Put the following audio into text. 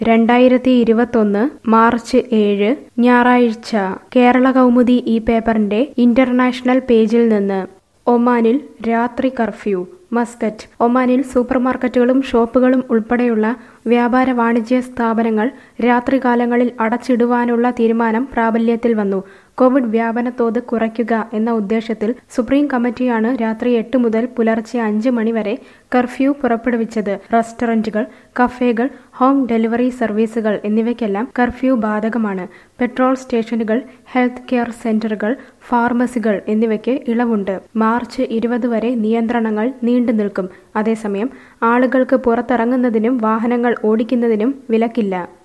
രണ്ടായിരത്തി ഇരുപത്തൊന്ന് മാർച്ച് ഏഴ് ഞായറാഴ്ച കേരള കൗമുദി ഈ പേപ്പറിന്റെ ഇന്റർനാഷണൽ പേജിൽ നിന്ന് ഒമാനിൽ രാത്രി കർഫ്യൂ മസ്കറ്റ് ഒമാനിൽ സൂപ്പർമാർക്കറ്റുകളും ഷോപ്പുകളും ഉൾപ്പെടെയുള്ള വ്യാപാര വാണിജ്യ സ്ഥാപനങ്ങൾ രാത്രികാലങ്ങളിൽ അടച്ചിടുവാനുള്ള തീരുമാനം പ്രാബല്യത്തിൽ വന്നു കോവിഡ് വ്യാപന തോത് കുറയ്ക്കുക എന്ന ഉദ്ദേശത്തിൽ സുപ്രീം കമ്മിറ്റിയാണ് രാത്രി എട്ട് മുതൽ പുലർച്ചെ അഞ്ച് മണി വരെ കർഫ്യൂ പുറപ്പെടുവിച്ചത് റെസ്റ്റോറന്റുകൾ കഫേകൾ ഹോം ഡെലിവറി സർവീസുകൾ എന്നിവയ്ക്കെല്ലാം കർഫ്യൂ ബാധകമാണ് പെട്രോൾ സ്റ്റേഷനുകൾ ഹെൽത്ത് കെയർ സെന്ററുകൾ ഫാർമസികൾ എന്നിവയ്ക്ക് ഇളവുണ്ട് മാർച്ച് ഇരുപത് വരെ നിയന്ത്രണങ്ങൾ നീണ്ടു നിൽക്കും അതേസമയം ആളുകൾക്ക് പുറത്തിറങ്ങുന്നതിനും വാഹനങ്ങൾ ഓടിക്കുന്നതിനും വിലക്കില്ല